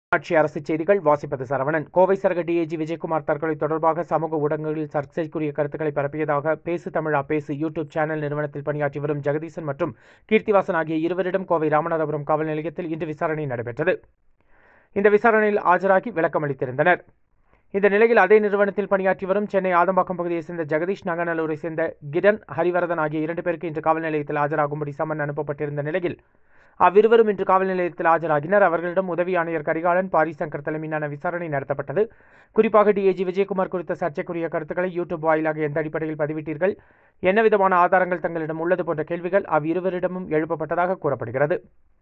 ஆட்சி அரசு செய்திகள் வாசிப்பது சரவணன் கோவை சரக டிஏஜி விஜயகுமார் தற்கொலை தொடர்பாக சமூக ஊடகங்களில் சர்ச்சைக்குரிய கருத்துக்களை பரப்பியதாக பேசு தமிழா பேசு யூடியூப் சேனல் நிறுவனத்தில் பணியாற்றி வரும் ஜெகதீசன் மற்றும் கீர்த்திவாசன் ஆகிய இருவரிடம் கோவை ராமநாதபுரம் காவல் நிலையத்தில் இன்று விசாரணை நடைபெற்றது இந்த விசாரணையில் ஆஜராகி விளக்கம் அளித்திருந்தனர் இந்த நிலையில் அதே நிறுவனத்தில் பணியாற்றி வரும் சென்னை ஆதம்பாக்கம் பகுதியைச் சேர்ந்த ஜெகதீஷ் நங்கநல்லூரை சேர்ந்த கிரண் ஹரிவரதன் ஆகிய இரண்டு பேருக்கு இன்று காவல் நிலையத்தில் ஆஜராகும்படி சம்மன் அனுப்பப்பட்டிருந்த நிலையில் அவ்விருவரும் இன்று காவல் நிலையத்தில் ஆஜராகினர் அவர்களிடம் உதவி ஆணையர் கரிகாலன் பாரிசங்கர் தலைமையிலான விசாரணை நடத்தப்பட்டது குறிப்பாக டிஏஜி விஜயகுமார் குறித்த சர்ச்சைக்குரிய கருத்துக்களை யூடியூப் வாயிலாக எந்த அடிப்படையில் பதிவிட்டீர்கள் என்ன விதமான ஆதாரங்கள் தங்களிடம் உள்ளது போன்ற கேள்விகள் அவ்விருவரிடமும் எழுப்பப்பட்டதாக கூறப்படுகிறது